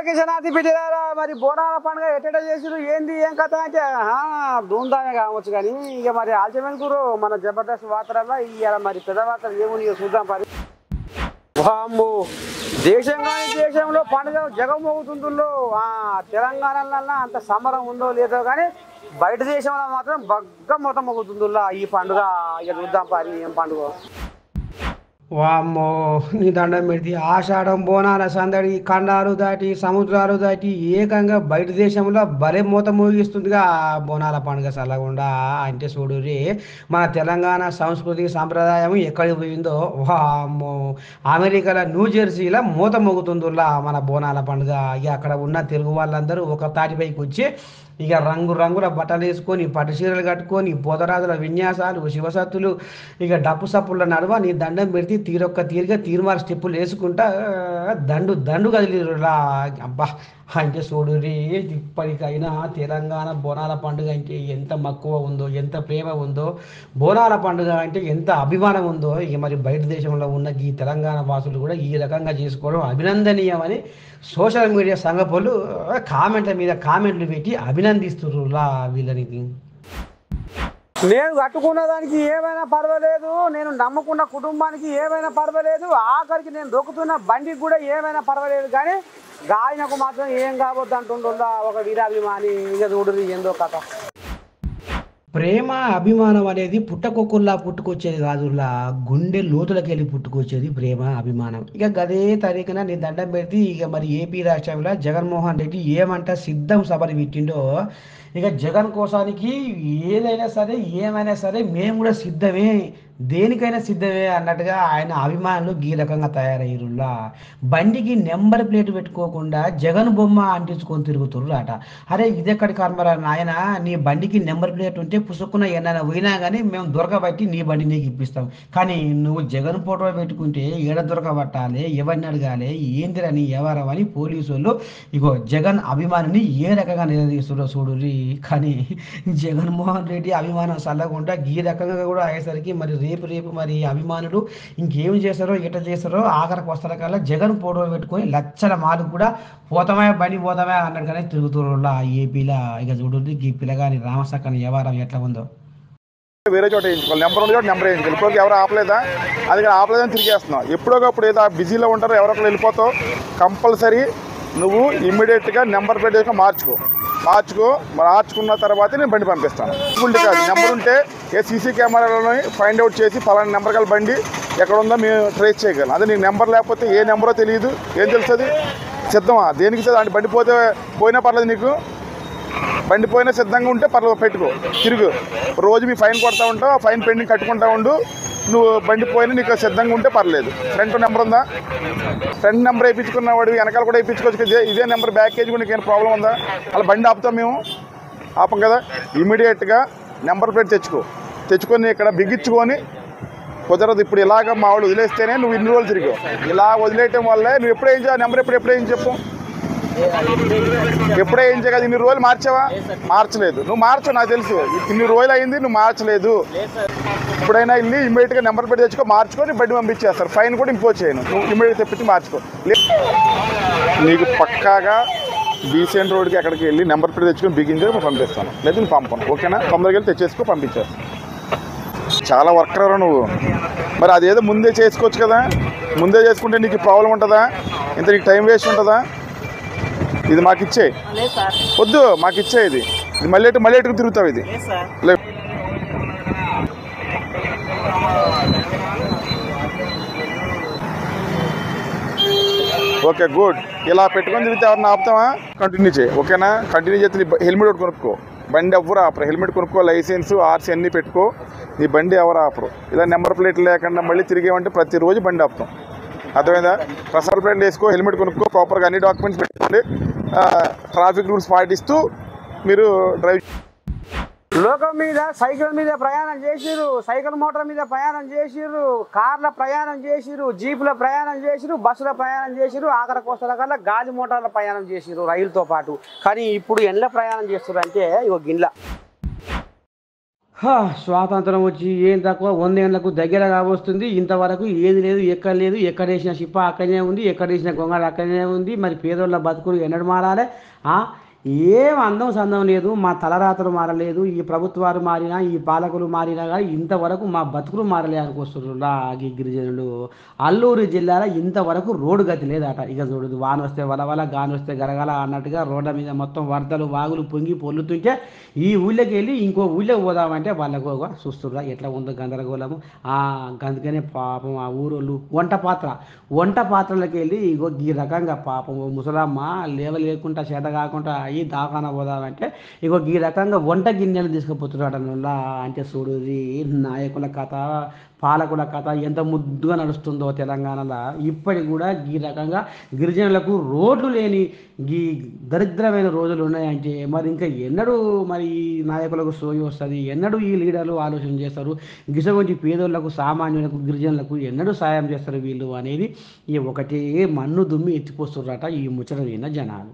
ద్వారకేశనాథి బిడ్డలారా మరి బోనాల పండుగ ఎట్టెట చేసిరు ఏంది ఏం కథ అంటే ఆహా, ధూమ్ధామే కావచ్చు కానీ ఇక మరి ఆల్చమైన గురు మన జబర్దస్త్ వార్తలలో ఇవాళ మరి పెద్ద వార్తలు ఏముని చూద్దాం పరి వామ్మో దేశం కానీ దేశంలో పండుగ జగమోగుతుందో ఆ తెలంగాణలో అంత సమరం ఉందో లేదో కానీ బయట దేశంలో మాత్రం బగ్గ మొత్తం మోగుతుందో ఈ పండుగ ఇక చూద్దాం పరి ఏం పండుగ వామ్మో నీ దండం పెడితే ఆషాఢం బోనాల సందడి ఖండాలు దాటి సముద్రాలు దాటి ఏకంగా బయట దేశంలో బలే మూత మోగిస్తుందిగా ఆ బోనాల పండుగ సల్లగుండా అంటే చూడురి మన తెలంగాణ సంస్కృతి సాంప్రదాయం ఎక్కడికి పోయిందో వామ్మో అమెరికాలో న్యూ జెర్సీలో మూత మోగుతుందిలా మన బోనాల పండుగ ఇక అక్కడ ఉన్న తెలుగు వాళ్ళందరూ ఒక తాటిపైకి వచ్చి ఇక రంగు రంగుల బట్టలు వేసుకొని పట్టు చీరలు కట్టుకొని పోతరాజుల విన్యాసాలు శివసత్తులు ఇక డప్పు సప్పుల నడుమ నీ దండం పెడితే తీరొక్క తీరుగా తీర్మార్ స్టెప్పులు వేసుకుంటా దండు దండు కదిలిరులా అబ్బా అంటే చూడురి ఇప్పటికైనా తెలంగాణ బోనాల పండుగ అంటే ఎంత మక్కువ ఉందో ఎంత ప్రేమ ఉందో బోనాల పండుగ అంటే ఎంత అభిమానం ఉందో ఇక మరి బయట దేశంలో ఉన్న ఈ తెలంగాణ వాసులు కూడా ఈ రకంగా చేసుకోవడం అభినందనీయమని సోషల్ మీడియా సంగపోళ్ళు కామెంట్ల మీద కామెంట్లు పెట్టి అభినందిస్తుర్రులా వీళ్ళని నేను కట్టుకున్న దానికి ఏమైనా పర్వాలేదు నేను నమ్ముకున్న కుటుంబానికి ఏమైనా పర్వాలేదు ఆఖరికి నేను దొక్కుతున్న బండికి కూడా ఏమైనా పర్వాలేదు కానీ గాయనకు మాత్రం ఏం కాబోద్దు అంటుండ ఒక వీరాభిమాని ఇక చూడు ఏందో కథ ప్రేమ అభిమానం అనేది పుట్టకొక్కుల్లా పుట్టుకొచ్చేది కాదులా గుండె లోతులకు వెళ్ళి పుట్టుకొచ్చేది ప్రేమ అభిమానం ఇక గదే తరీఖన నీ దండం పెడితే ఇక మరి ఏపీ రాష్ట్రంలో జగన్మోహన్ రెడ్డి ఏమంట సిద్ధం సభలు పెట్టిండో ఇక జగన్ కోసానికి ఏదైనా సరే ఏమైనా సరే మేము కూడా సిద్ధమే దేనికైనా సిద్ధమే అన్నట్టుగా ఆయన అభిమానులు గీలకంగా తయారయ్యారులా బండికి నెంబర్ ప్లేట్ పెట్టుకోకుండా జగన్ బొమ్మ అంటించుకొని తిరుగుతుర్రు అట అరే ఇదెక్కడి కర్మరా నాయన నీ బండికి నెంబర్ ప్లేట్ ఉంటే పుసుక్కున ఎన్నైనా పోయినా కానీ మేము దొరకబట్టి నీ బండి నీకు ఇప్పిస్తాం కానీ నువ్వు జగన్ ఫోటో పెట్టుకుంటే ఏడ దొరకబట్టాలి ఎవరిని అడగాలి ఏందిరని ఎవరవని పోలీసు వాళ్ళు ఇగో జగన్ అభిమానిని ఏ రకంగా నిలదీస్తురో చూడురి కానీ జగన్మోహన్ రెడ్డి అభిమానం చల్లకుండా ఈ రకంగా కూడా అయ్యేసరికి మరి రేపు రేపు మరి అభిమానులు ఇంకేం చేస్తారో ఎట చేస్తారో ఆఖరికి వస్తారు కల్లా జగన్ ఫోటో పెట్టుకొని లచ్చల మాలు కూడా పోతామే బండి పోతామే అన్నట్టుగానే తిరుగుతుర్రులా ఏపీలో ఇక చూడండి ఈ పిల్లగాని రామసక్కని వ్యవహారం ఎట్లా ఉందో వేరే చోట వేయించుకోవాలి నెంబర్ ఉంది చోట నెంబర్ వేయించుకోవాలి ఇప్పుడు ఎవరు ఆపలేదా అందుకని ఆపలేదని తిరిగేస్తున్నావు ఎప్పుడోకప్పుడు ఏదో బిజీలో ఉంటారో ఎవరో ఒకరు వెళ్ళిపోతావు కంపల్సరీ నువ్వు ఇమ్మీడియట్గా నెంబర్ ప్లేట్ చేసుకొని మార్చుకో మార్చుకో మార్చుకున్న తర్వాత నేను బండి పంపిస్తాను ఫుల్ కాదు నెంబర్ ఉంటే ఏ సీసీ కెమెరాలో ఫైండ్ అవుట్ చేసి పలానా నెంబర్ గల బండి ఎక్కడ ఉందో మేము ట్రేస్ చేయగలం అదే నీకు నెంబర్ లేకపోతే ఏ నెంబరో తెలియదు ఏం తెలుస్తుంది సిద్ధమా దేనికి సిద్ధం అంటే బండి పోతే పోయినా పర్లేదు నీకు బండి పోయినా సిద్ధంగా ఉంటే పర్లేదు పెట్టుకో తిరుగు రోజు మీ ఫైన్ కొడతా ఉంటావు ఆ ఫైన్ పెండింగ్ కట్టుకుంటా ఉండు నువ్వు బండి పోయినా నీకు సిద్ధంగా ఉంటే పర్లేదు ఫ్రంట్ నెంబర్ ఉందా ఫ్రంట్ నెంబర్ వేయించుకున్న వాడు వెనకాల కూడా వేయించుకోవచ్చు ఇదే ఇదే నెంబర్ బ్యాకేజ్ కూడా నీకు ఏమైనా ప్రాబ్లం ఉందా అలా బండి ఆపుతాం మేము ఆపం కదా ఇమీడియట్గా నెంబర్ ప్లేట్ తెచ్చుకో తెచ్చుకొని ఇక్కడ బిగించుకొని కుదరదు ఇప్పుడు ఇలాగ మా వాళ్ళు వదిలేస్తేనే నువ్వు ఇన్ని రోజులు తిరిగావు ఇలా వదిలేయటం వల్లే నువ్వు ఎప్పుడు ఏం చేయాలి నెంబర్ ఎప్పుడు ఎప్పుడు ఏం చెప్పు ఎప్పుడే ఏం చేయగలదు ఇన్ని రోజులు మార్చావా మార్చలేదు నువ్వు మార్చు నాకు తెలుసు ఇన్ని రోజులు అయింది నువ్వు మార్చలేదు ఇప్పుడైనా వెళ్ళి ఇమ్మీడియట్గా నెంబర్ పెట్టి తెచ్చుకో మార్చుకొని బండి పంపించేస్తారు ఫైన్ కూడా ఇంపోజ్ చేయను నువ్వు ఇమ్మీడియట్ తెప్పించి మార్చుకో లే- నీకు పక్కాగా బీసీఎన్ రోడ్కి ఎక్కడికి వెళ్ళి నెంబర్ ప్లేట్ తెచ్చుకొని బిగించి పంపిస్తాను లేదు నేను పంపను ఓకేనా తొందరగా వెళ్ళి తెచ్చేసుకో పంపించేస్తాను చాలా వర్కర్ నువ్వు మరి అదేదో ముందే చేసుకోవచ్చు కదా ముందే చేసుకుంటే నీకు ప్రాబ్లం ఉంటుందా ఇంత నీకు టైం వేస్ట్ ఉంటుందా ఇది మాకు ఇచ్చే వద్దు మాకు ఇచ్చే ఇది ఇది మళ్ళీ ఎటు- మళ్ళీ ఎటుకు తిరుగుతావు ఇది లే ఓకే గుడ్ ఇలా పెట్టుకొని తిరిగితే ఎవరిని ఆపుతామా కంటిన్యూ చేయి ఓకేనా కంటిన్యూ చేస్తే నీ బ- హెల్మెట్ ఒకటి కొనుక్కో బండి ఎవరు ఆపరు హెల్మెట్ కొనుక్కో లైసెన్స్ ఆర్సీ అన్నీ పెట్టుకో నీ బండి ఎవరు ఆపరు ఇలా నెంబర్ ప్లేట్ లేకుండా మళ్ళీ తిరిగేమంటే ప్రతిరోజు బండి ఆపుతాం అర్థమైందా ప్రసార్ ప్లేట్ వేసుకో హెల్మెట్ కొనుక్కో ప్రాపర్గా అన్ని డాక్యుమెంట్స్ పెట్టుకోండి ఆ, ట్రాఫిక్ రూల్స్ పాటిస్తూ మీరు డ్రైవ్ లోకం మీద సైకిల్ మీద ప్రయాణం చేసిర్రు సైకిల్ మోటార్ మీద ప్రయాణం చేసిర్రు కార్ల ప్రయాణం చేసిర్రు జీపుల ప్రయాణం చేసిర్రు బస్సుల ప్రయాణం చేసిర్రు ఆఖరి కోస్తల కల్లా గాలి మోటార్ల ప్రయాణం చేసిర్రు రైలుతో పాటు కానీ ఇప్పుడు ఎండ్ల ప్రయాణం చేస్తున్నారు అంటే ఇగో గిన్నెల హా, స్వాతంత్రం వచ్చి ఏం తక్కువ వందేళ్లకు దగ్గర కావస్తుంది ఇంతవరకు ఏది లేదు ఎక్కడ లేదు ఎక్కడ వేసిన షిప్ప అక్కడనే ఉంది ఎక్కడ వేసిన గొంగళ అక్కడనే ఉంది మరి పేదోళ్ళ బతుకులు ఎన్నడు మారాలి ఆ, ఏం అందం సందం లేదు మా తలరాతలు మారలేదు ఈ ప్రభుత్వాలు మారినా ఈ పాలకులు మారినా కానీ ఇంతవరకు మా బతుకులు మారలే అనుకొస్తున్నారు ఈ గిరిజనులు అల్లూరు జిల్లాలో ఇంతవరకు రోడ్డు గతి లేదట ఇక చూడదు వాన వస్తే వలవల గాని వస్తే గరగల అన్నట్టుగా రోడ్ల మీద మొత్తం వరదలు వాగులు పొంగి పొల్లుతుంటే ఈ ఊళ్ళోకి వెళ్ళి ఇంకో ఊళ్ళోకి పోదామంటే వాళ్ళకు చూస్తుర్రా ఎట్లా ఉందో గందరగోళము ఆ అందుకనే పాపం ఆ ఊరోళ్ళు వంట పాత్ర వంట పాత్రలకు వెళ్ళి ఇగో ఈ రకంగా పాపం ఓ ముసలమ్మ లేవ లేకుండా చేత కాకుండా అయ్యి దాకాన పోదామంటే ఇగో ఈ రకంగా వంట గిన్నెలు తీసుకుపోతున్నాడు వల్ల అంటే చూడుది నాయకుల కథ పాలకుల కథ ఎంత ముద్దుగా నడుస్తుందో తెలంగాణలో ఇప్పటికి కూడా ఈ రకంగా గిరిజనులకు రోడ్లు లేని ఈ దరిద్రమైన రోజులు ఉన్నాయంటే మరి ఇంకా ఎన్నడూ మరి ఈ నాయకులకు సోయి వస్తుంది ఎన్నడూ ఈ లీడర్లు ఆలోచన చేస్తారు గిసగొంటి పేదోళ్లకు సామాన్యులకు గిరిజనులకు ఎన్నడూ సాయం చేస్తారు వీళ్ళు అనేది ఈ ఒకటే మన్ను దుమ్మి ఎత్తిపోస్తుర్రట ఈ ముచ్చట విన్న జనాలు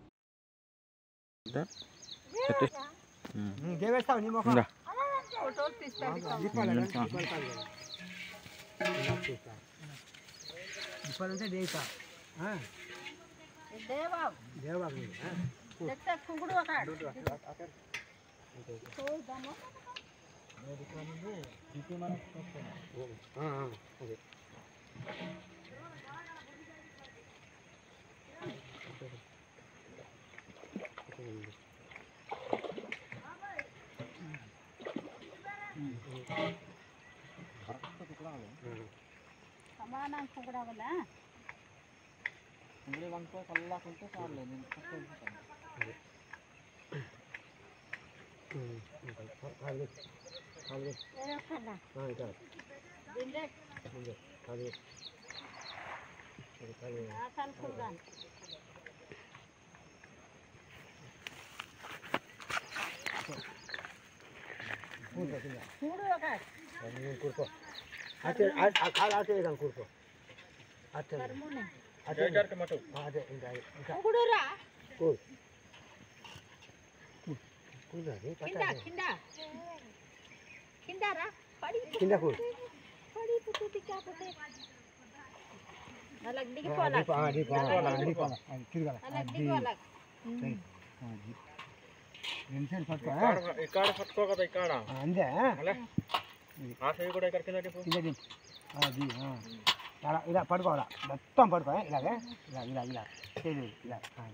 ఇక్కడ పట్టుకో కదా ఇక్కడ అంతే ఆ సైడ్ కూడా ఇక్కడ కింద టిప్పు ఇది అది ఇలా ఇలా పడుకోవాలా మొత్తం పడుకో ఇలాగే ఇలా ఇలా ఇలా చేయి ఇలా అది.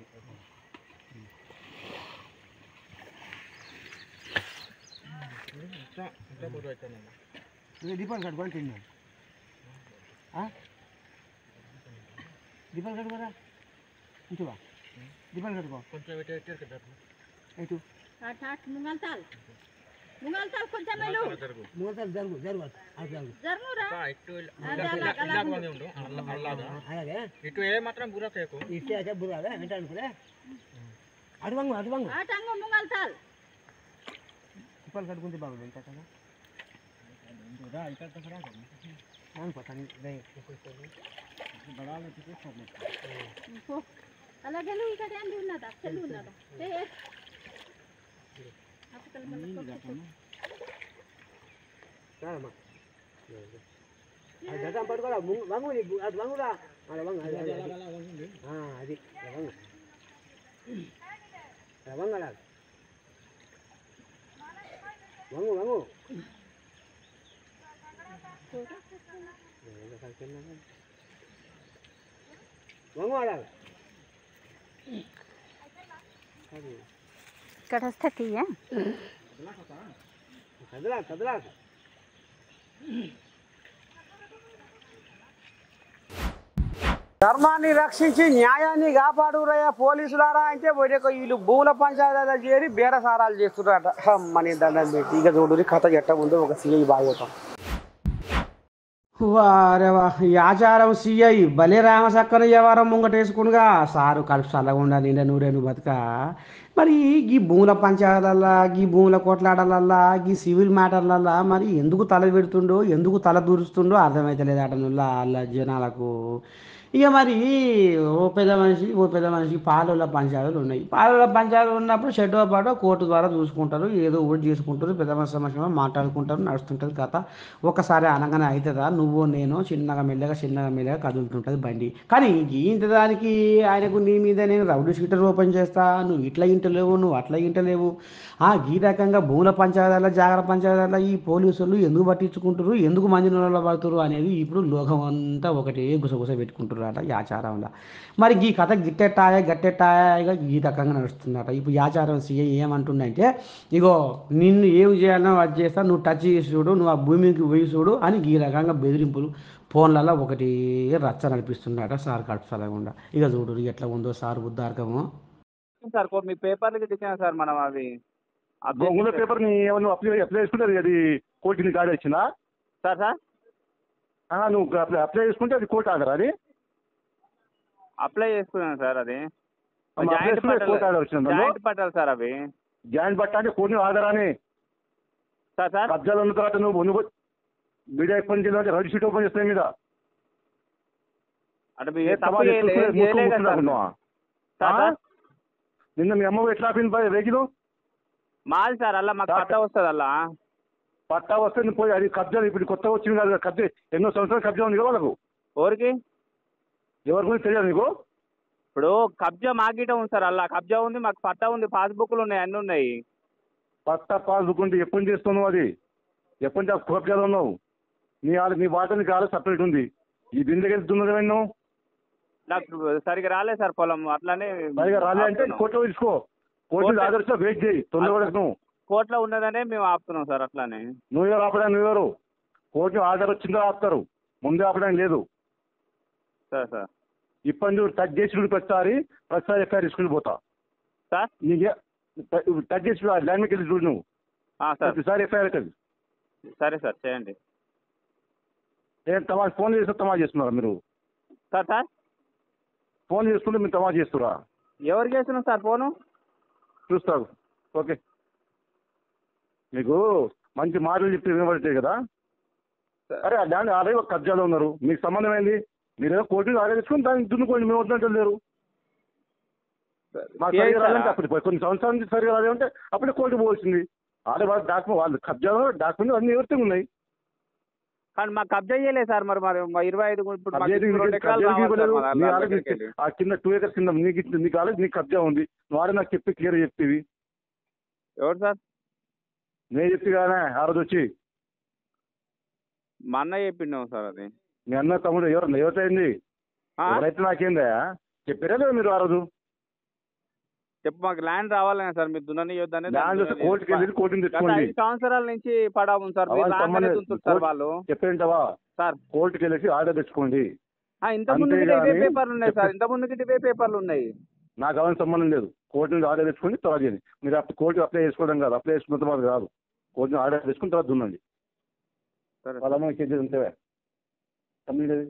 ఇంట్లో ఫోటో వచ్చాను ఇది దీపాలు కట్టుకొని తిన్నాను దీపాలు కట్టుకోరా ఇంచువా దీపాలు కట్టుకో కొంచెం ఇటు ఇటు కదా ఎటు ముంగల్తాల్ ముంగల్తాల్ కొంచెం వెళ్ళు జరుగు మూతలు జరుగు జరుగు అటు జరుగు జరుగురా ఇటు ఇలాగ మంది ఉండు అల్ల అల్లాగా అలాగే ఇటు ఏ మాత్రం బుర్ర చేయకు ఇస్తే అయితే బుర్రాలే వెంట అనుకులే అటు వంగు అటు వంగు ఆటంగ ముంగల్తాల్ దీపాలు కట్టుకుంటే బాగుంది ఎంత కదా అవును పోతాను అలాగే ఇక్కడ ఏంటి ఉన్నదా చెల్లి ఉన్నదా ఏ, ఏ. అప్పకల్ మళ్ళీ కొట్టు. రామ్మా అది గతం పట్టుకోరా ముంగు వంగు నీ గు- అది వంగురా అలా వంగు అది అది, అది. ఆ, అది అలా వంగు అలా వంగు అలా వంగు వంగు వంగు అలా అది ఇక్కడ వస్తే తీయ కదలా కదలా ధర్మాన్ని రక్షించి న్యాయాన్ని కాపాడురయ్యా పోలీసులారా అంటే పోయి వీళ్ళు భూముల పంచాయతీలో చేరి బేరసారాలు చేస్తున్నారట అమ్మని దండం పెట్టి ఇక చూడు కథ ఎట్ట ఉందో ఒక సీఐ బాగోతాం వారే వా ఈ ఆచారం సిఐ భలే రామసక్కన వ్యవహారం ముంగటేసుకునిగా సారు కలుపు చల్లకుండా నిండా నూరేను బతుక మరి ఈ భూముల పంచాయతీలల్లా ఈ భూముల కొట్లాటలల్లా ఈ సివిల్ మ్యాటర్లల్లా మరి ఎందుకు తల పెడుతుండో ఎందుకు తల దూరుస్తుండో అర్థమైతలేదు అటనుల్లా వాళ్ళ జనాలకు ఇక మరి ఓ పెద్ద మనిషి ఓ పెద్ద మనిషి పాలల పంచాయతీలు ఉన్నాయి పాలల పంచాయతీలు ఉన్నప్పుడు షెడ్డో పాటో కోర్టు ద్వారా చూసుకుంటారు ఏదో ఒకటి చేసుకుంటారు పెద్ద మనిషి సమస్య మాట్లాడుకుంటారు నడుస్తుంటుంది కథ ఒకసారి అనగానే అవుతుందా నువ్వు నేను చిన్నగా మెల్లగా చిన్నగా మెల్లగా కదులుతుంటుంది బండి కానీ ఇంత దానికి ఆయనకు నీ మీద నేను రౌడీ షీటర్ ఓపెన్ చేస్తా నువ్వు ఇట్లా ఇంటలేవు నువ్వు అట్లా ఇంటలేవు ఆ ఈ రకంగా భూముల పంచాయతీల జాగ్ర పంచాయతీల ఈ పోలీసులు ఎందుకు పట్టించుకుంటారు ఎందుకు మంది నూనెలో పడుతురు అనేది ఇప్పుడు లోకం అంతా ఒకటే గుసగుస పెట్టుకుంటున్నారట ఈ ఆచారంలో మరి ఈ కథ గిట్టెట్టాయ గట్టెట్టాయ ఇక ఈ రకంగా నడుస్తుందట ఇప్పుడు ఈ ఆచారం సీఏ ఏమంటుందంటే ఇగో నిన్ను ఏం చేయాలనో అది చేస్తా నువ్వు టచ్ చేసి చూడు నువ్వు ఆ భూమికి పోయి చూడు అని ఈ రకంగా బెదిరింపులు ఫోన్లలో ఒకటి రచ్చ నడిపిస్తున్నాడట సార్ కడుపుసలకుండా ఇక చూడు ఎట్లా ఉందో సార్ ఉద్దారకము సార్ మీ పేపర్లకి తెచ్చాను సార్ మనం అవి ఉన్న పేపర్ ని ఏమన్నా అప్లై అప్లై చేసుకుంటే అది కోర్టు నీ కార్డు వచ్చిందా సార్ సార్ ఆ, నువ్వు అప్లై అప్లై చేసుకుంటే అది కోర్టు ఆర్డర్ అది అప్లై చేసుకున్నాను సార్ అది అమ్మ, అప్లై చేసుకుంటే కోర్టు ఆర్డర్ వచ్చింది అందులో జాయింట్ పట్టాలి సార్ అవి జాయింట్ బట్ట అంటే కోర్టు ఆర్డర్ అని సార్ సార్ కబ్జాలు ఉన్న తర్వాత నువ్వు నువ్వు మీడియా ఓపెన్ చేయాలంటే రెడ్ షీట్ ఓపెన్ చేస్తాయి మీద అంటే మీరు ఏ తప్పు సమాజం చేయలే- చూసుకునే ఏం చేయలే ముక్కు కదా సార్ ముట్టుకున్నావా? సార్ ఆ? సార్ నిన్న మీ అమ్మ ఎట్లా ఆపింది వెహికల్ మాది సార్ అలా మాకు సార్, పట్టా వస్తుంది అలా పట్టా వస్తే నువ్వు పోయి అది కబ్జా ఇప్పుడు కొత్తగా వచ్చింది కాదు కబ్జా ఎన్నో సంవత్సరాలు కబ్జా ఉంది కదా వాళ్ళకు ఊరికి ఎవరి గురించి తెలియదు నీకు ఇప్పుడు కబ్జా మాకిట ఉంది సార్ అలా కబ్జా ఉంది మాకు పట్టా ఉంది పాస్బుక్లు ఉన్నాయి అన్నీ ఉన్నాయి పట్టా పాస్ ఉంటే ఎప్పుడు చేస్తున్నావు అది ఎప్పటి నుంచి ఆ కబ్జాలో ఉన్నావు నీ ఆడ నీ వాటర్ నీకు ఆడ సపరేట్ ఉంది ఈ బిందెకి వెళ్తున్నది నువ్వు నాకు సరిగా రాలేదు సార్ పొలం అట్లానే పైగా రాలే అంటే ఆపుతున్నాం. కోర్టులో తీసుకో కోర్టు కోర్టు- ఆదర్శ వెయిట్ చేయి తొందర కూడా నువ్వు కోర్టులో ఉన్నదనే మేము ఆపుతున్నాం సార్ అట్లానే నువ్వు ఎవరు ఆపడానికి నువ్వు ఎవరు కోర్టు ఆర్డర్ వచ్చిందో ఆపుతారు ముందే ఆపడానికి లేదు సార్ సార్ ఇప్పటి నుంచి టచ్ చేసి చూడు ప్రతిసారి ప్రతిసారి ఎఫ్ఐఆర్ తీసుకుని పోతా సార్ నీకే టచ్ చేసి చూడు ల్యాండ్ వెళ్ళి చూడు నువ్వు ఆ, సార్ ప్రతిసారి ఎఫ్ఐఆర్ అవుతుంది సరే సార్ చేయండి ఏం తమా ఫోన్ చేస్తే తమా చేస్తున్నారా మీరు సార్ సార్ ఫోన్ చేసుకుంటే మీరు తమా చేస్తురా ఎవరికి వేస్తున్నాం సార్ ఫోను చూస్తావు ఓకే మీకు మంచి మాటలు చెప్తే వినబడతాయి కదా అరే ఆ ల్యాండ్ ఆల్రెడీ ఒక కబ్జాలో ఉన్నారు మీకు సంబంధం ఏంది మీరు ఏదో కోర్టు ఆర్డర్ తెచ్చుకొని దాన్ని దున్నుకోండి మేము వద్దంటే లేరు మాకు ఏ సరిగా సార్? రాలంటే అప్పుడు పోయి కొన్ని సంవత్సరాల నుంచి సరిగా రాలేదంటే అప్పుడే కోర్టు పోవాల్సింది ఆల్రెడీ వాళ్ళ డాక్యుమెంట్ వాళ్ళు కబ్జాలో డాక్యుమెంట్ అన్ని ఎవరితో ఉన్నాయి కానీ మాకు కబ్జా చేయలేదు సార్ మరి మరి మా ఇరవై ఐదు ఇప్పుడు మాకు కబ్జా ఇప్పుడు రెండు ఎకరాలు కబ్జా కావాలి సార్ ఇవ్వలేదు. మరి నీ అలా ఆల్రెడీ దగ్గరికి వెళ్ళి. ఆ కింద టూ ఏకర్స్ కింద నీకు ఇచ్చింది. నీకు ఆల్రెడీ నీకు కబ్జా ఉంది నువ్వు ఆల్రెడీ నాకు చెప్పి క్లియర్ చెప్తివి ఎవరు సార్ నేను చెప్తే కానీ ఆ రోజు వచ్చి మా అన్న చెప్పిండు సార్ అది మీ అన్న తమ్ముడు ఎవరు ఎవరైంది ఆ? ఎవరైతే నాకేందా చెప్పారా లేదా మీరు ఆ రోజు చెప్పు మాకు ల్యాండ్ రావాలి కదా సార్ మీరు దున్ననియొద్దని ల్యాండ్ వస్తే కోర్టుకి వెళ్ళి కోర్టుని గత తెచ్చుకోండి ఐదు సంవత్సరాల నుంచి పడా ఉంది సార్ మీరు అవన్నీ రాగానే సంబంధం- దున్నుతారు సార్ వాళ్ళు చెప్పేంటవా సార్ కోర్టుకి వెళ్ళేసి ఆర్డర్ తెచ్చుకోండి ఆ, ఇంత ముందుకి అంతేగాని ఇవే పేపర్లు ఉన్నాయి సార్ ఇంత ముందుకి ఇవే పేపర్లు ఉన్నాయి నాకు అవన్నీ సంబంధం లేదు కోర్టు నుంచి ఆర్డర్ తెచ్చుకోండి తర్వాత చేయండి మీరు అప్పుడు కోర్టు అప్లై చేసుకోవడం కాదు అప్లై చేసుకున్న తర్వాత కాదు కోర్టు నుంచి ఆర్డర్ తెచ్చుకున్న తర్వాత దున్నండి సరే వాళ్ళ అమ్మ కేజీ ఉంటే కంప్లీట్ అది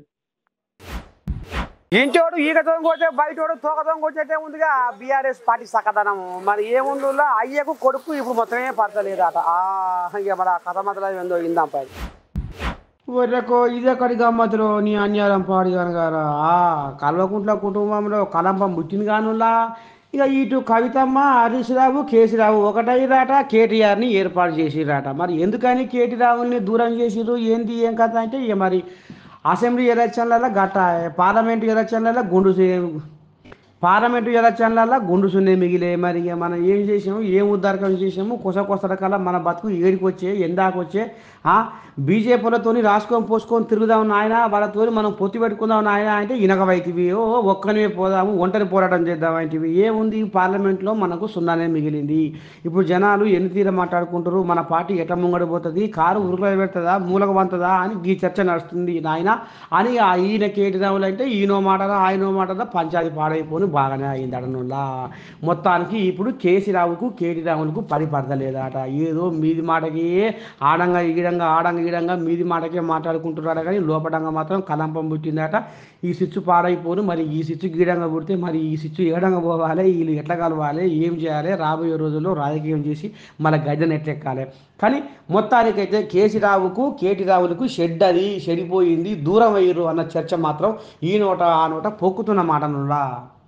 ఇంటోడు ఈగ తోంగొచ్చే బయటోడు తోక తోంగొచ్చేటే ఉందిగా బీఆర్ఎస్ పార్టీ సకదనము మరి ఏముందో అయ్యకు కొడుకు ఇప్పుడు మొత్తమే పడతలేదట ఆ ఇక మరి ఆ కథ మాత్రం ఏందో ఇందాం పై ఊర్లకు ఇదెక్కడి గమ్మతులు నీ అన్యాయం పాడి కనగారా ఆ కల్వకుంట్ల కుటుంబంలో కలంపం పుట్టింది కానులా ఇక ఇటు కవితమ్మ హరీష్ రావు కేసీరావు ఒకటైరాట కేటీఆర్ని ఏర్పాటు చేసిరాట మరి ఎందుకని కేటీ రావుని దూరం చేసిర్రు ఏంది ఏం కథ అంటే ఇక మరి అసెంబ్లీ ఎలక్షన్లలో గట్ట పార్లమెంట్ ఎలక్షన్లలో గుండు చే- పార్లమెంటు ఎలక్షన్లలో గుండు సున్నే మిగిలే మరి ఇక మనం ఏం చేసాము ఏం ఉద్దారకం చేసాము కొస కొసల కల్లా మన బతుకు ఏడికి వచ్చే ఎందాకు వచ్చే బీజేపీలతోని రాసుకొని పోసుకొని తిరుగుదాం నాయన వాళ్ళతోని మనం పొత్తి పెట్టుకుందాం నాయన అంటే ఇనకవైతివి ఓ ఒక్కనివే పోదాము ఒంటరి పోరాటం చేద్దాం అంటివి ఏముంది పార్లమెంట్లో మనకు సున్నానే మిగిలింది ఇప్పుడు జనాలు ఎన్ని తీర మాట్లాడుకుంటారు మన పార్టీ ఎట్లా ముంగడిపోతుంది కారు ఉరుకులో పెడుతుందా మూలకు వంతదా అని ఈ చర్చ నడుస్తుంది నాయన అని ఆ ఈయన కేటీరావులు అంటే ఈయనో మాటదా ఆయనో మాటదా పంచాయతీ పాడైపోను బాగానే అయింది అడనుల్లా మొత్తానికి ఇప్పుడు కేసీ రావుకు కేటీ రావులకు పని పడతలేదట ఏదో మీది మాటకి ఆడంగా ఈడంగా ఆడంగా ఈడంగా మీది మాటకే మాట్లాడుకుంటున్నాడు కానీ లోపడంగా మాత్రం కలంపం పుట్టిందట ఈ స్విచ్ పాడైపోను మరి ఈ స్విచ్ గీడంగా పుడితే మరి ఈ స్విచ్ ఏడంగా పోవాలి వీళ్ళు ఎట్లా కలవాలి ఏం చేయాలి రాబోయే రోజుల్లో రాజకీయం చేసి మన గద్దెను ఎట్లెక్కాలి కానీ మొత్తానికైతే కేసీ రావుకు కేటీ రావులకు షెడ్ అది చెడిపోయింది దూరం అయ్యారు అన్న చర్చ మాత్రం ఈ నోట ఆ నోట పొక్కుతున్న మాట నుల్లా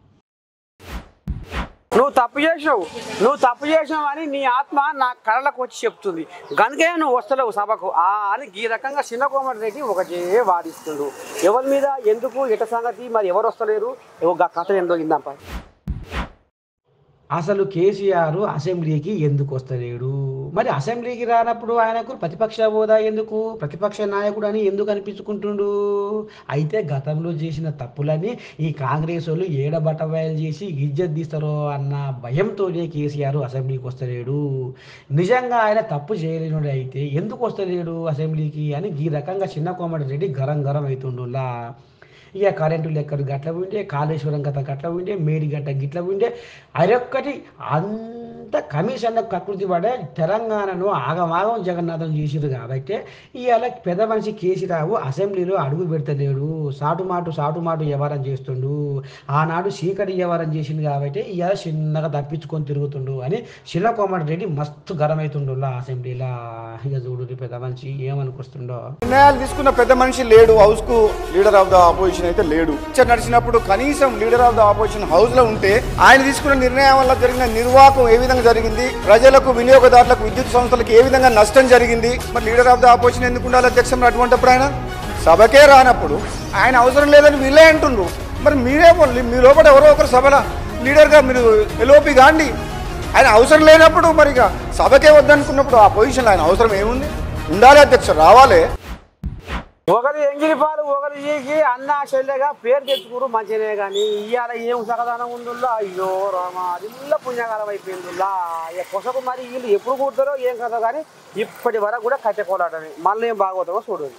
నువ్వు తప్పు చేసినావు నువ్వు తప్పు చేసినావు అని నీ ఆత్మ నా కళ్ళకు వచ్చి చెప్తుంది గనుకే నువ్వు వస్తలేవు సభకు ఆ అని ఈ రకంగా చిన్న కోమటి రెడ్డి ఒకటే వాదిస్తుండు ఎవరి మీద ఎందుకు ఎట సంగతి మరి ఎవరు వస్తలేరు ఏవో గా కథ ఏందో ఇందాప అసలు కేసీఆర్ అసెంబ్లీకి ఎందుకు వస్తలేడు మరి అసెంబ్లీకి రానప్పుడు ఆయనకు ప్రతిపక్ష హోదా ఎందుకు ప్రతిపక్ష నాయకుడు అని ఎందుకు అనిపించుకుంటుండు అయితే గతంలో చేసిన తప్పులని ఈ కాంగ్రెస్ వాళ్ళు ఏడబట్టబయలు చేసి ఇజ్జత్ తీస్తారో అన్న భయంతోనే కేసీఆర్ అసెంబ్లీకి వస్తలేడు నిజంగా ఆయన తప్పు చేయలేనుడు అయితే ఎందుకు వస్తలేడు అసెంబ్లీకి అని ఈ రకంగా చిన్న కోమటి రెడ్డి గరం గరం అవుతుండులా ఇక కరెంటు లెక్కలు గట్ల ఉండే కాళేశ్వరం కథ గట్ల ఉండే మేడి గట్ట గిట్ల ఉండే అదొక్కటి అంత కమిషన్ ప్రకృతి పడే తెలంగాణను ఆగమాగం జగన్నాథం చేసిరు కాబట్టి ఇవాళ పెద్ద మనిషి కేసీరావు అసెంబ్లీలో అడుగు పెడతలేడు సాటుమాటు సాటుమాటు వ్యవహారం చేస్తుండు ఆనాడు చీకటి వ్యవహారం చేసిండు కాబట్టి ఇవాళ చిన్నగా తప్పించుకొని తిరుగుతుండు అని చిన్న కోమటి రెడ్డి మస్తు గరమవుతుండు అసెంబ్లీలో ఇక చూడు పెద్ద మనిషి ఏమనుకొస్తుండో నిర్ణయాలు తీసుకున్న పెద్ద మనిషి లేడు హౌస్ కు లీడర్ ఆఫ్ ద ఆపోజిషన్ అయితే లేడు పిక్చర్ నడిచినప్పుడు కనీసం leader of the opposition house లో ఉంటే ఆయన తీసుకున్న నిర్ణయం వల్ల జరిగిన నిర్వాహకం ఏ విధంగా జరిగింది ప్రజలకు వినియోగదారులకు విద్యుత్ సంస్థలకు ఏ విధంగా నష్టం జరిగింది మరి లీడర్ ఆఫ్ ద ఆపోజిషన్ ఎందుకు ఉండాలి అధ్యక్షం అటువంటిప్పుడు ఆయన సభకే రానప్పుడు ఆయన అవసరం లేదని వీళ్ళే అంటుండ్రు మరి మీరే పోన్లి, మీ లోపల ఎవరో ఒకరు సభల లీడర్గా మీరు ఎలోపి గాండి ఆయన అవసరం లేనప్పుడు మరి ఇక సభకే వద్దనుకున్నప్పుడు ఆ పొజిషన్లో ఆయన అవసరం ఏముంది ఉండాలి అధ్యక్ష రావాలి ఒకరి ఎంగిలి పాలు ఒకరి ఈకి అన్న చెల్లెగా పేరు తెచ్చుకోరు మంచిదే కానీ ఇవాళ ఏం సగదానం ఉందిల్లా అయ్యో రామా అదిల్లా పుణ్యకాలం అయిపోయిందిల్లా ఇక కొసకు మరి వీళ్ళు ఎప్పుడు కూడతారో ఏం కదా కానీ ఇప్పటి వరకు కూడా కట్టెకోలాటమే మళ్ళీ ఏం బాగోతామో చూడండి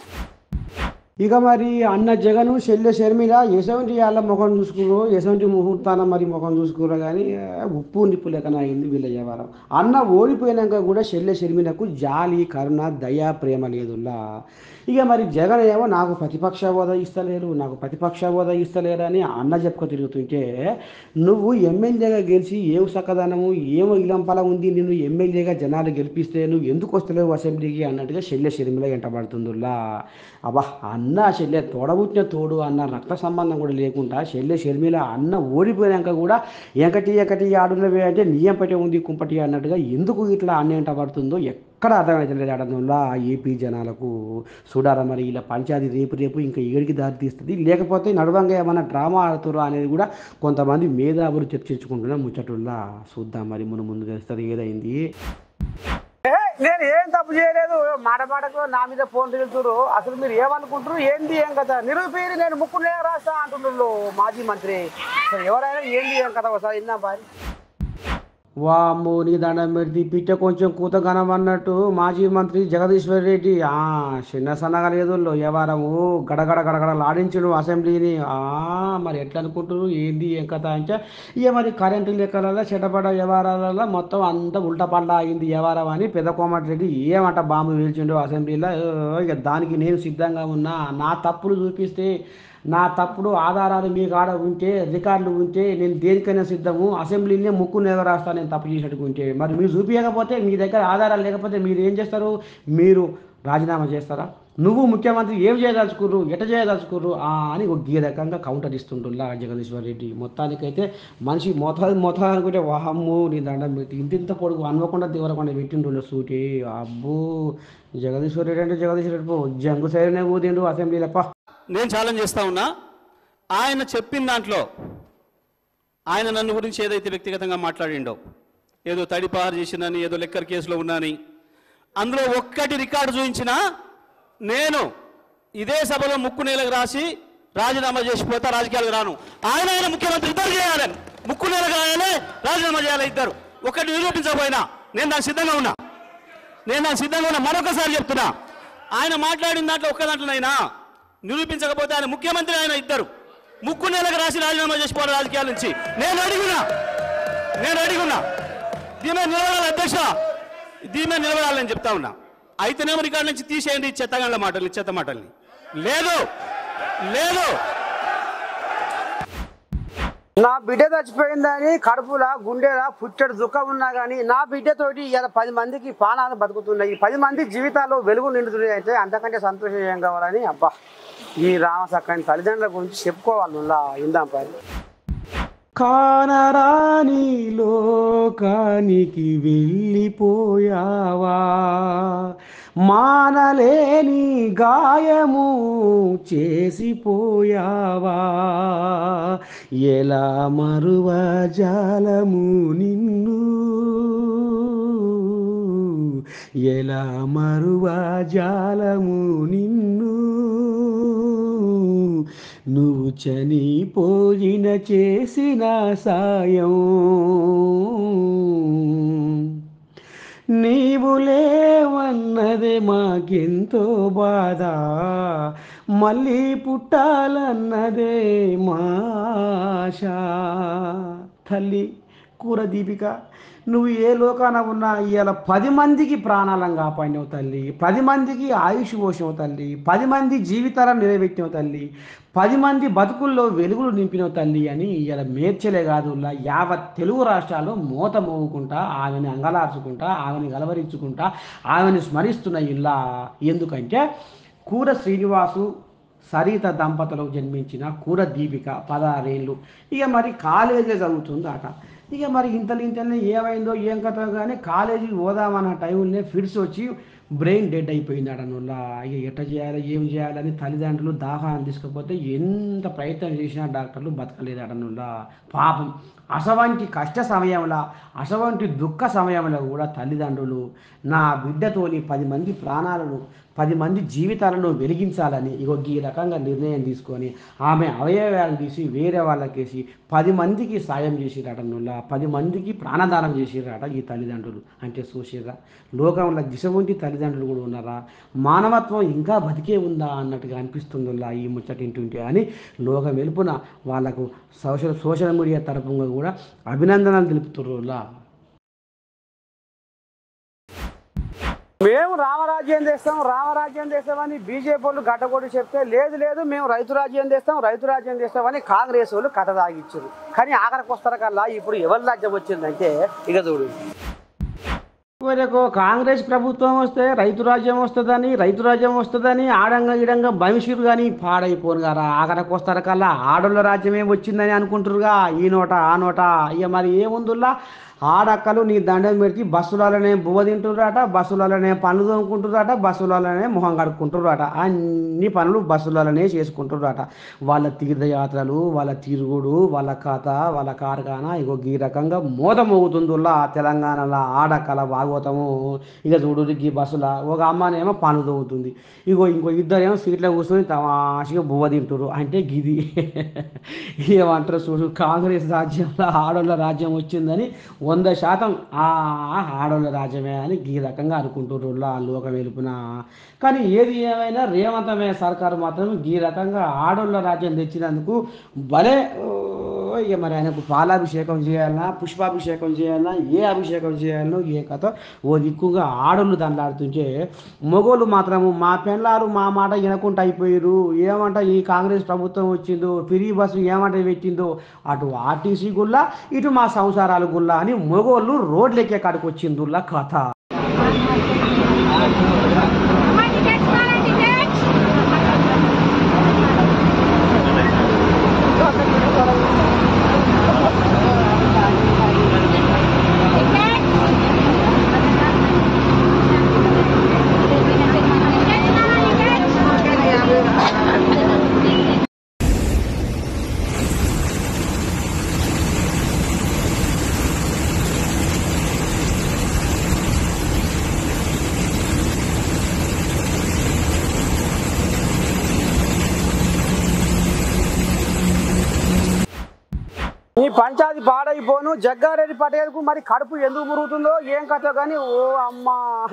ఇక మరి అన్న జగను చెల్లె షర్మిల ఎసవంటి వాళ్ళ ముఖం చూసుకురు ఎసవంటి ముహూర్తాన మరి ముఖం చూసుకురు కానీ ఆ, ఉప్పు నిప్పు లెక్కన అయింది వీళ్ళ వ్యవహారం అన్న ఓడిపోయినాక కూడా చెల్లె షర్మిలకు జాలి కరుణ దయ ప్రేమ లేదులా ఇక మరి జగన్ ఏమో నాకు ప్రతిపక్ష హోదా ఇస్తలేరు నాకు ప్రతిపక్ష హోదా ఇస్తలేరు అని అన్న చెప్పుకో తిరుగుతుంటే నువ్వు ఎమ్మెల్యేగా గెలిచి ఏం సక్కదనము ఏమో ఇలంపల ఉంది నిన్ను ఎమ్మెల్యేగా జనాలు గెలిపిస్తే నువ్వు ఎందుకు వస్తలేవు అసెంబ్లీకి అన్నట్టుగా చెల్లె షర్మిల ఎంటబడుతుందిలా అబ్బా అన్న చెల్లె తోడబుట్టిన తోడు అన్న రక్త సంబంధం కూడా లేకుండా చెల్లె షర్మిల అన్న ఓడిపోయాక కూడా ఎంకటి ఎంకటి ఆడులవే అంటే నీయంపటే ఉంది కుంపటి అన్నట్టుగా ఎందుకు ఇట్లా అన్న ఎంట పడుతుందో ఎక్కడ అర్థమవుతలేదు ఆడడంలో ఏపీ జనాలకు చూడారా మరి ఇలా పంచాయతీ రేపు రేపు ఇంకా ఏడికి దారి తీస్తుంది లేకపోతే నడవంగా ఏమైనా డ్రామా ఆడుతురా అనేది కూడా కొంతమంది మేధావులు చర్చించుకుంటున్నా ముచ్చటుల్లా చూద్దాం మరి ముందు ముందు తెలుస్తుంది ఏదైంది ఏ, నేను ఏం తప్పు చేయలేదు మాట మాటకు నా మీద ఫోన్ తిరుగుతురు అసలు మీరు ఏమనుకుంటారు ఏంది ఏం కథ నిరూపేరి నేను ముక్కునే రాస్తా అంటున్నారు మాజీ మంత్రి అసలు ఎవరైనా ఏంది ఏం కథ ఒకసారి విన్నా బారి వామ్మో నీ దండం పెడితే పిట్ట కొంచెం కూత కనమన్నట్టు మాజీ మంత్రి జగదీశ్వర్ రెడ్డి ఆ చిన్న సన్నగా లేదు వ్యవహారము గడగడ గడగడ లాడించుడు అసెంబ్లీని ఆ మరి ఎట్లా అనుకుంటారు ఏంది ఏం కథ అంటే ఇక మరి కరెంటు లెక్కలలో చెటపడ వ్యవహారాలలో మొత్తం అంతా ఉల్టా పల్లా అయింది వ్యవహారం అని పెద్ద కోమటి రెడ్డి ఏమంట బాంబు పీల్చిండు అసెంబ్లీలో ఏ, ఇక దానికి నేను సిద్ధంగా ఉన్నా నా తప్పులు చూపిస్తే నా తప్పుడు ఆధారాలు మీ కాడ ఉంటే రికార్డులు ఉంటే నేను దేనికైనా సిద్ధము అసెంబ్లీనే ముక్కు నెగరాస్తా నేను తప్పు చేసినట్టుగా ఉంటే మరి మీరు చూపించకపోతే మీ దగ్గర ఆధారాలు లేకపోతే మీరు ఏం చేస్తారు మీరు రాజీనామా చేస్తారా నువ్వు ముఖ్యమంత్రి ఏం చేయదలుచుకుర్రు ఎట చేయదలుచుకుర్రు ఆ అని ఒక ఈ రకంగా కౌంటర్ ఇస్తుంటుల్లా జగదీశ్వర్ రెడ్డి మొత్తానికైతే మనిషి మొత్తాలు మొత్తాలు అనుకుంటే వాహమ్ము నీ దండం పెట్టి ఇంత ఇంత పొడుగు అనుకోకుండా తీవ్రకుండా పెట్టిండు సూటి అబ్బో జగదీశ్వర్ రెడ్డి అంటే జగదీశ్వర్ రెడ్డి పో జంగు సైరనే ఊదిండు అసెంబ్లీలో పా నేను ఛాలెంజ్ చేస్తా ఉన్నా ఆయన చెప్పిన దాంట్లో ఆయన నన్ను గురించి ఏదైతే వ్యక్తిగతంగా మాట్లాడిండో ఏదో తడిపారు చేసిందని ఏదో లెక్కర్ కేసులో ఉన్నాని అందులో ఒక్కటి రికార్డు చూపించినా నేను ఇదే సభలో ముక్కు నేలకు రాసి రాజీనామా చేసిపోతా రాజకీయాలకు రాను ఆయన ఆయన ముఖ్యమంత్రి ఇద్దరు చేయాలి ముక్కు నేలకు రాయాలి రాజీనామా చేయాలి ఇద్దరు ఒకటి నిరూపించకపోయినా నేను దానికి సిద్ధంగా ఉన్నా నేను నాకు సిద్ధంగా ఉన్నా మరొకసారి చెప్తున్నా ఆయన మాట్లాడిన దాంట్లో ఒక్క దాంట్లోనైనా నిరూపించకపోతే ఆయన ముఖ్యమంత్రి ఆయన ఇద్దరు ముక్కు నెలకు రాసి రాజీనామా చేసిపోవాలి రాజకీయాల నుంచి నేను అడిగినా నేను అడిగున్నా దీని మీద నిలబడాలి అధ్యక్ష దీని మీద నిలబడాలని చెప్తా ఉన్నా అయితేనేమో రికార్డు నుంచి తీసేయండి ఈ చెత్తగాళ్ళ మాటల్ని చెత్త మాటల్ని లేదు లేదు నా బిడ్డ చచ్చిపోయిందని కడుపులా గుండెలా పుట్టెడు దుఃఖం ఉన్నా కానీ నా బిడ్డతోటి ఇలా పది మందికి పానాలు బతుకుతున్నాయి పది మంది జీవితాల్లో వెలుగు నిండుతున్నాయి అయితే అంతకంటే సంతోషం ఏం కావాలని అబ్బా ఈ రామసక్కని తల్లిదండ్రుల గురించి చెప్పుకోవాలి ఇందాం పని కానరాని లోకానికి వెళ్ళిపోయావా మానలేని గాయము చేసిపోయావా ఎలా మరువజాలము నిన్ను ఎలా మరువజాలము నిన్ను నువ్వు చనిపోయిన చేసిన సాయం నీవు లేవన్నదే మాకెంతో బాధ మళ్ళీ పుట్టాలన్నదే మాష తల్లి కూర దీపిక నువ్వు ఏ లోకాన ఉన్నా ఇవాళ పది మందికి ప్రాణాలను కాపాడినవు తల్లి పది మందికి ఆయుష్ పోసినవు తల్లి పది మంది జీవితాలను నిలబెట్టినవు తల్లి పది మంది బతుకుల్లో వెలుగులు నింపినవు తల్లి అని ఇవాళ మేర్చలే కాదు ఇలా యావత్ తెలుగు రాష్ట్రాల్లో మోత మోగుకుంటా ఆమెని అంగలార్చుకుంటా ఆమెని గలవరించుకుంటా ఆమెని స్మరిస్తున్న ఇలా ఎందుకంటే కూర శ్రీనివాసు సరిత దంపతులకు జన్మించిన కూర దీపిక పదహారేళ్ళు ఇక మరి కాలేజీ చదువుతుందట ఇక మరి ఇంతలు ఇంతలనే ఏమైందో ఏం కథ కానీ కాలేజీకి పోదామన్న టైంలోనే ఫిట్స్ వచ్చి బ్రెయిన్ డెడ్ అయిపోయింది అడనుల్లా ఇక ఎట్ట చేయాలి ఏం చేయాలని తల్లిదండ్రులు దాహాన్ని తీసుకపోతే ఎంత ప్రయత్నం చేసినా డాక్టర్లు బతకలేదు అడనుల్లా పాపం అసవంటి కష్ట సమయంలో అసవంటి దుఃఖ సమయంలో కూడా తల్లిదండ్రులు నా బిడ్డతోని పది మంది ప్రాణాలను పది మంది జీవితాలను వెలిగించాలని ఇగో ఈ రకంగా నిర్ణయం తీసుకొని ఆమె అవయవాలు తీసి వేరే వాళ్ళకేసి పది మందికి సాయం చేసిరట నుల్ల పది మందికి ప్రాణదానం చేసిరట ఈ తల్లిదండ్రులు అంటే చూసిరా లోకంలో దిశ ఉంటి తల్లిదండ్రులు కూడా ఉన్నారా మానవత్వం ఇంకా బతికే ఉందా అన్నట్టుగా అనిపిస్తుందిలా ఈ ముచ్చటింటుంటే అని లోకం వెలుపున వాళ్ళకు సోషల్ సోషల్ మీడియా తరపున కూడా అభినందనలు తెలుపుతుర్రులా మేము రామరాజ్యం చేస్తాం రామరాజ్యం చేస్తామని బీజేపీ వాళ్ళు గడ్డగొట్టి చెప్తే లేదు లేదు మేము రైతు రాజ్యం చేస్తాం రైతు రాజ్యం చేస్తామని కాంగ్రెస్ వాళ్ళు కథ తాగిచ్చారు కానీ ఆఖరికి వస్తారు కల్లా ఇప్పుడు ఎవరి రాజ్యం వచ్చిందంటే ఇక చూడు వరకు కాంగ్రెస్ ప్రభుత్వం వస్తే రైతు రాజ్యం వస్తుందని రైతు రాజ్యం వస్తుందని ఆడంగా ఈడంగా భవిష్యత్తు కానీ పాడైపోను కదా ఆఖరికి వస్తారు కల్లా ఆడోళ్ళ రాజ్యమే వచ్చిందని అనుకుంటారుగా ఈ నోట ఆ నోట ఇక మరి ఏముందుల్లా ఆడక్కలు నీ దండం పెట్టి బస్సులలోనే బువ్వ తింటుర్రట బస్సులలోనే పనులు తోముకుంటుర్రట బస్సులలోనే మొహం కడుక్కుంటుర్రట అన్ని పనులు బస్సులలోనే చేసుకుంటుర్రట వాళ్ళ తీర్థయాత్రలు వాళ్ళ తిరుగుడు వాళ్ళ కథ వాళ్ళ కార్ఖానా ఇగో ఈ రకంగా మోత మోగుతుందిలా తెలంగాణలో ఆడక్కల భాగవతము ఇక చూడు ఈ బస్సుల ఒక అమ్మనేమో పనులు తోగుతుంది ఇగో ఇంకో ఇద్దరేమో సీట్లో కూర్చొని తమాషగా బువ్వ తింటురు అంటే గిది ఏమంటారు చూడు కాంగ్రెస్ రాజ్యంలో ఆడోళ్ళ రాజ్యం వచ్చిందని వంద శాతం ఆ ఆడోళ్ళ రాజ్యమే అని ఈ రకంగా అనుకుంటున్నారు ఆ లోకం వెలుపున కానీ ఏది ఏమైనా రేవంతమే సర్కారు మాత్రం ఈ రకంగా ఆడోళ్ళ రాజ్యం తెచ్చినందుకు భలే ఓ, ఇక మరి ఆయనకు పాలాభిషేకం చేయాలన్నా పుష్పాభిషేకం చేయాలన్నా ఏ అభిషేకం చేయాలనో ఏ కథ ఓ దిక్కుగా ఆడోళ్ళు దండాడుతుంటే మొగోళ్ళు మాత్రము మా పెళ్ళారు మా మాట వినకుండా అయిపోయారు ఏమంట ఈ కాంగ్రెస్ ప్రభుత్వం వచ్చిందో ఫ్రీ బస్సు ఏమంట పెట్టిందో అటు ఆర్టీసీ గుల్లా ఇటు మా సంసారాల గుల్లా అని మొగోళ్ళు రోడ్లెక్కే కాడికి వచ్చిందుల్లా కథ ఈ పంచాయతీ పాడైపోను జగ్గారెడ్డి పటేల్కు మరి కడుపు ఎందుకు మురుగుతుందో ఏం కథ కానీ ఓ అమ్మ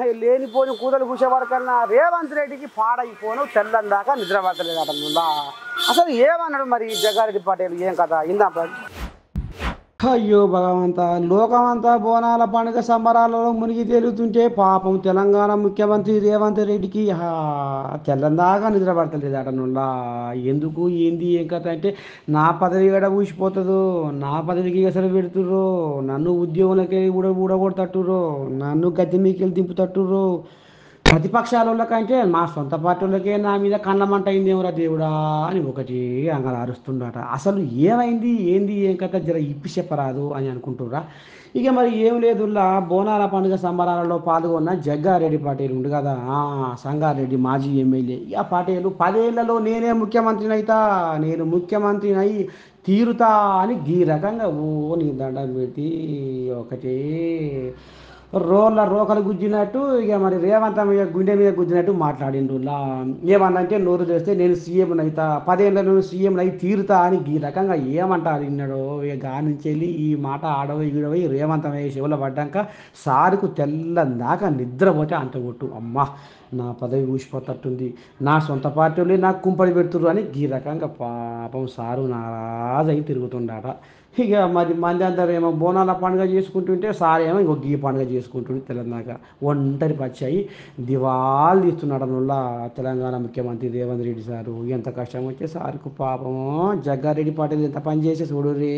లేనిపోని కూతలు కూసే వరకన్నా రేవంత్ రెడ్డికి పాడైపోను తెల్లని దాకా నిద్ర పట్టలేదు అతనులా అసలు ఏమన్నాడు మరి ఈ జగ్గారెడ్డి పటేల్ ఏం కథ ఇందా అయ్యో భగవంత లోకమంతా బోనాల పండుగ సంబరాలలో మునిగి తేలుతుంటే పాపం తెలంగాణ ముఖ్యమంత్రి రేవంత్ రెడ్డికి హా, తెల్లందాకా నిద్ర పడతలేదు అటనుల్లా ఎందుకు ఏంది ఏం కథ అంటే నా పదవి గడ ఊసిపోతుందో నా పదవికి అసలు పెడుతుర్రో నన్ను ఉద్యోగులకి ఊడ ఊడగొడతట్టుర్రో నన్ను గద్దె మీకెళ్ళి దింపుతట్టుర్రో ప్రతిపక్షాల కంటే మా సొంత పార్టీలకే నా మీద కన్నమంట అయిందేమరా దేవుడా అని ఒకటి అంగ అరుస్తుండట అసలు ఏమైంది ఏంది ఏం కథ జర ఇప్పి చెప్పరాదు అని అనుకుంటుర్రా ఇక మరి ఏం లేదుల్లా బోనాల పండుగ సంబరాలలో పాల్గొన్న జగ్గారెడ్డి పాటీల్ ఉండు కదా ఆ, సంగారెడ్డి మాజీ ఎమ్మెల్యే ఇక పాటీలు పదేళ్లలో నేనే ముఖ్యమంత్రిని అయితా నేను ముఖ్యమంత్రిని అయి తీరుతా అని ఈ రకంగా ఓ నీ దండం పెట్టి ఒకటి రోళ్ళ రోకలు గుజ్జినట్టు ఇక మరి రేవంత్ మీద గుండె మీద గుజ్జినట్టు మాట్లాడిండు లా ఏమన్నంటే నోరు తెస్తే నేను సీఎం అయితా పదేళ్ళ నేను సీఎం అయి తీరుతా అని ఈ రకంగా ఏమంటారు విన్నాడో ఇక గా నుంచి వెళ్ళి ఈ మాట ఆడవై ఈడవై రేవంతమయ్యే శివుల పడ్డాక సారుకు తెల్లందాకా నిద్రపోతే అంత కొట్టు అమ్మా నా పదవి ఊసిపోతట్టుంది నా సొంత పార్టీలు నాకు కుంపడి పెడుతుర్రు అని ఈ రకంగా పాపం సారు నారాజై తిరుగుతుండట ఇక మరి మంది అందరూ ఏమో బోనాల పండుగ చేసుకుంటుంటే సార్ ఏమో ఇంకో గీ పండుగ చేసుకుంటుంటే తెలంగాణ ఒంటరి పచ్చాయి దివాళ్ళు తీస్తున్నాడు అందువల్ల తెలంగాణ ముఖ్యమంత్రి రేవంత్ రెడ్డి సారు ఎంత కష్టం వచ్చే సార్కు పాపము జగ్గారెడ్డి పాటిల్ ఎంత పని చేసి చూడు రే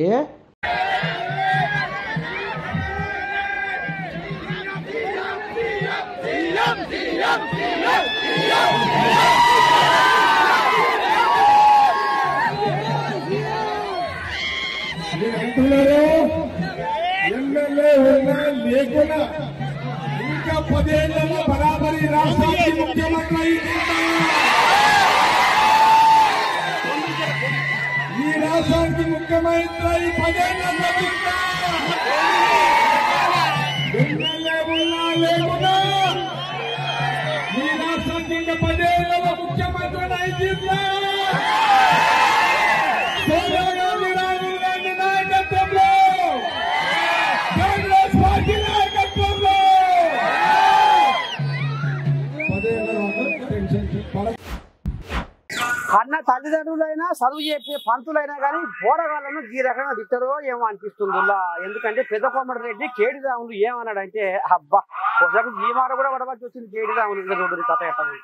ఎమ్మెల్యే ఉన్నా లేకున్నా ఇంకా పదేళ్లలో బరాబరి రాష్ట్రానికి ముఖ్యమంత్రి అయిందా ఈ రాష్ట్రానికి ముఖ్యమంత్రి అయి పదేళ్లలో ఉందా? ఎమ్మెల్యే ఉన్నా లేకున్నా ఈ రాష్ట్రానికి ఇంకా పదేళ్లలో ముఖ్యమంత్రి అయిందా సోనియా గాంధీ రాహుల్ గాంధీ నాయకత్వంలో కాంగ్రెస్ పార్టీ నాయకత్వంలో కన్న తల్లిదండ్రులైనా చదువు చెప్పే పంతులైనా కానీ పోరగాళ్ళను ఈ రకంగా తిట్టరో ఏమో అనిపిస్తుందిలా ఎందుకంటే పెద్ద కోమటి రెడ్డి కేడి రాములు ఏమన్నాడంటే అబ్బా ఒకసారి ఈ మాట కూడా పడవలసి వచ్చింది కేడి రాములు ఇంకా చూడండి కథ ఎట్లా ఉంది.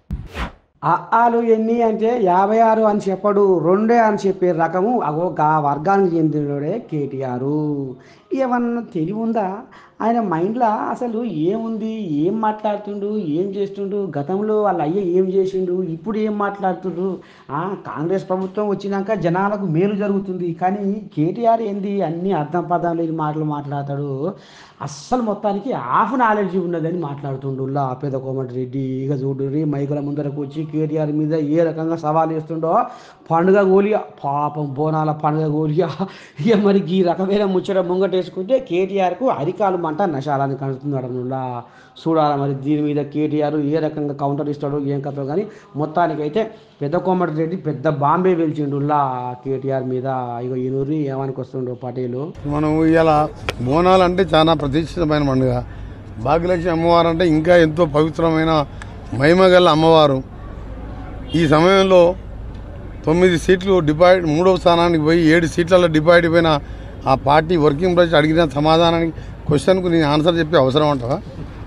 ఆలు ఎన్ని అంటే యాభై ఆరు అని చెప్పడు రెండే అని చెప్పే రకము అగో గా వర్గానికి చెందినోడే కేటీఆర్ ఏమన్నా తెలివి ఉందా ఆయన మైండ్లో అసలు ఏముంది ఏం మాట్లాడుతుండు ఏం చేస్తుండు గతంలో వాళ్ళ అయ్య ఏం చేసిండు ఇప్పుడు ఏం మాట్లాడుతుండ్రు ఆ, కాంగ్రెస్ ప్రభుత్వం వచ్చినాక జనాలకు మేలు జరుగుతుంది కానీ కేటీఆర్ ఏంది అన్ని అర్థం పదం లేని మాటలు మాట్లాడతాడు అస్సలు మొత్తానికి హాఫ్ నాలెడ్జ్ ఉన్నదని మాట్లాడుతుండుల్లా పేద కోమటి రెడ్డి ఇక చూడు మైకుల ముందరకు వచ్చి కేటీఆర్ మీద ఏ రకంగా సవాల్ చేస్తుండో పండుగ గోలియా పాపం బోనాల పండుగ గోలియా ఇక మరి ఈ రకమైన ముచ్చట ముంగటేసుకుంటే కేటీఆర్కు అరికాలు మంట నశాలని కనుతున్నాడు నుల్లా చూడాలి మరి దీని మీద కేటీఆర్ ఏ రకంగా కౌంటర్ ఇస్తాడో ఏం కథో కానీ మొత్తానికైతే పెద్ద కోమటి రెడ్డి పెద్ద బాంబే వెలిచిండుల్లా కేటీఆర్ మీద ఇక ఈనూరి ఏమనికి వస్తుండో పటేలు మనం ఇవాళ బోనాలు అంటే చాలా ప్రతిష్ఠితమైన పండుగ భాగ్యలక్ష్మి అమ్మవారు అంటే ఇంకా ఎంతో పవిత్రమైన మహిమగల అమ్మవారు ఈ సమయంలో తొమ్మిది సీట్లు డిపాయిడ్ మూడవ స్థానానికి పోయి ఏడు సీట్లలో డిపాయిడ్ అయిపోయిన ఆ పార్టీ వర్కింగ్ ప్రెసిడెంట్ అడిగిన సమాధానానికి క్వశ్చన్కు నేను ఆన్సర్ చెప్పే అవసరం అంటావా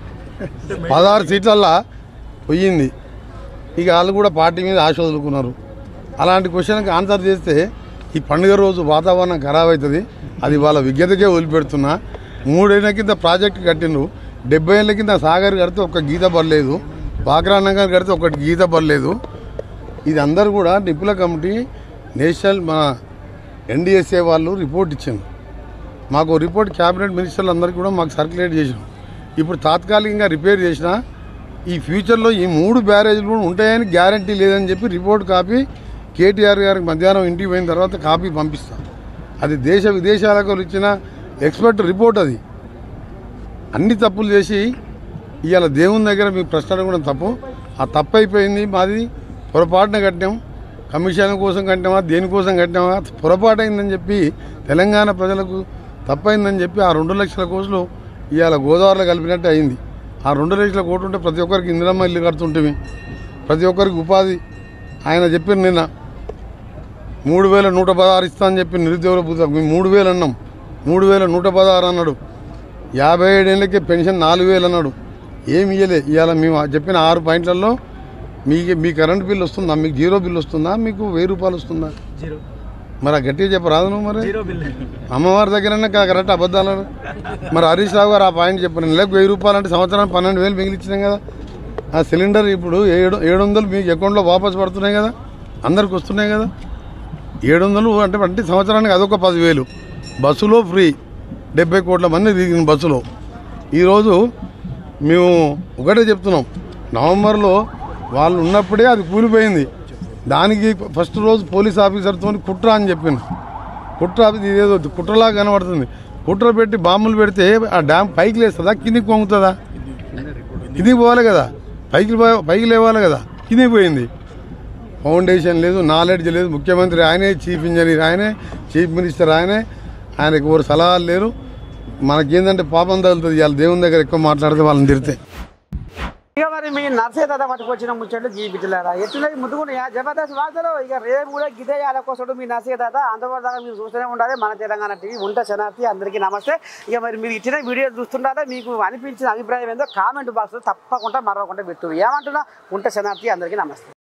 పదహారు సీట్లల్లో పోయింది ఇక వాళ్ళు కూడా పార్టీ మీద ఆశ వదులుకున్నారు అలాంటి క్వశ్చన్కి ఆన్సర్ చేస్తే ఈ పండుగ రోజు వాతావరణం ఖరాబ్ అవుతుంది అది వాళ్ళ విజ్ఞతకే వదిలిపెడుతున్నా మూడేళ్ల కింద ప్రాజెక్టు కట్టిండ్రు డెబ్బై ఏళ్ళ కింద సాగర్ కడితే ఒక గీత పర్లేదు బాక్రా నగర్ కడితే ఒకటి గీత పర్లేదు ఇది అందరూ కూడా నిపుణుల కమిటీ నేషనల్ మన ఎన్డీఎస్ఏ వాళ్ళు రిపోర్ట్ ఇచ్చింది మాకు రిపోర్ట్ క్యాబినెట్ మినిస్టర్లు అందరికీ కూడా మాకు సర్క్యులేట్ చేసినాం ఇప్పుడు తాత్కాలికంగా రిపేర్ చేసినా ఈ ఫ్యూచర్లో ఈ మూడు బ్యారేజ్లు కూడా ఉంటాయని గ్యారంటీ లేదని చెప్పి రిపోర్ట్ కాపీ కేటీఆర్ గారికి మధ్యాహ్నం ఇంటికి పోయిన తర్వాత కాపీ పంపిస్తాం అది దేశ విదేశాలకు ఇచ్చిన ఎక్స్పర్ట్ రిపోర్ట్ అది అన్ని తప్పులు చేసి ఇవాళ దేవుని దగ్గర మీ ప్రశ్న అడగడం తప్పు ఆ తప్పు అయిపోయింది మాది పొరపాటున కట్టాం కమిషన్ కోసం కట్టామా దేనికోసం కట్టామా పొరపాటు అయిందని చెప్పి తెలంగాణ ప్రజలకు తప్పైందని చెప్పి ఆ రెండు లక్షల కోట్లు ఇవాళ గోదావరిలో కలిపినట్టు అయింది ఆ రెండు లక్షల కోట్లు ఉంటే ప్రతి ఒక్కరికి ఇందిరమ్మ ఇల్లు కడుతుంటే ప్రతి ఒక్కరికి ఉపాధి ఆయన చెప్పిన నిన్న మూడు వేల నూట పదహారు ఇస్తా అని చెప్పి నిరుద్యోగుల భూత మేము మూడు వేలు అన్నాం మూడు వేల నూట పదహారు అన్నాడు యాభై ఏడేళ్ళకి పెన్షన్ నాలుగు వేలు అన్నాడు ఏమి ఇయ్యలే ఇవాళ మేము చెప్పిన ఆరు పాయింట్లలో మీకు మీ కరెంట్ బిల్ వస్తుందా మీకు జీరో బిల్ వస్తుందా మీకు వెయ్యి రూపాయలు వస్తుందా జీరో మరి ఆ గట్టిగా చెప్పరాదు నువ్వు మరి జీరో బిల్ అమ్మవారి దగ్గరనే కా- కరెక్ట్ అబద్ధాలు ఆడు. మరి హరీష్ రావు గారు ఆ పాయింట్ చెప్పారు నెలకు వెయ్యి రూపాయలు అంటే సంవత్సరానికి పన్నెండు వేలు మిగిలిచ్చినాం కదా ఆ సిలిండర్ ఇప్పుడు ఏడు ఏడు వందలు మీకు అకౌంట్లో వాపస్ పడుతున్నాయి కదా అందరికి వస్తున్నాయి కదా ఏడు వందలు అంటే అంటే సంవత్సరానికి అదొక పదివేలు బస్సులో ఫ్రీ డెబ్బై కోట్ల మంది తిరిగిన బస్సులో ఈరోజు మేము ఒకటే చెప్తున్నాం నవంబర్లో వాళ్ళు ఉన్నప్పుడే అది కూలిపోయింది దానికి ఫస్ట్ రోజు పోలీస్ ఆఫీసర్తో కుట్ర అని చెప్పింది కుట్ర అది ఇదేదో కుట్రలాగా కనబడుతుంది కుట్ర పెట్టి బాంబులు పెడితే ఆ డ్యామ్ పైకి లేస్తుందా కిందికి పొంగుతుందా కిందికి పోవాలి కదా పైకి పో- పైకి లేవాలి కదా కిందికి పోయింది ఫౌండేషన్ లేదు నాలెడ్జ్ లేదు ముఖ్యమంత్రి ఆయనే చీఫ్ ఇంజనీర్ ఆయనే చీఫ్ మినిస్టర్ ఆయనే ఆయనకు ఎవరు సలహాలు లేరు మనకేందంటే పాపం తగులుతుంది ఇవాళ దేవుని దగ్గర ఎక్కువ మాట్లాడితే వాళ్ళని తిరితే ఇక మరి మీ నర్సే తాత పట్టుకొచ్చిన ముచ్చట్లు జీవించలేరా ఎట్లున్నాయి ముద్దుకున్నాయా జబర్దస్త్ వార్తలు ఇక రేపు కూడా గిదే కోసం మీ నర్సే తాత అంతవరకు దాకా మీరు చూస్తూనే ఉండాలి మన తెలంగాణ టీవీ ఉంట శనార్థి అందరికీ నమస్తే ఇక మరి మీరు ఇచ్చిన వీడియో చూస్తుంటారా మీకు అనిపించిన అభిప్రాయం ఏందో కామెంట్ బాక్స్లో తప్పకుండా మరొకటి పెట్టు ఏమంటున్నా ఉంట శనార్థి అందరికీ నమస్తే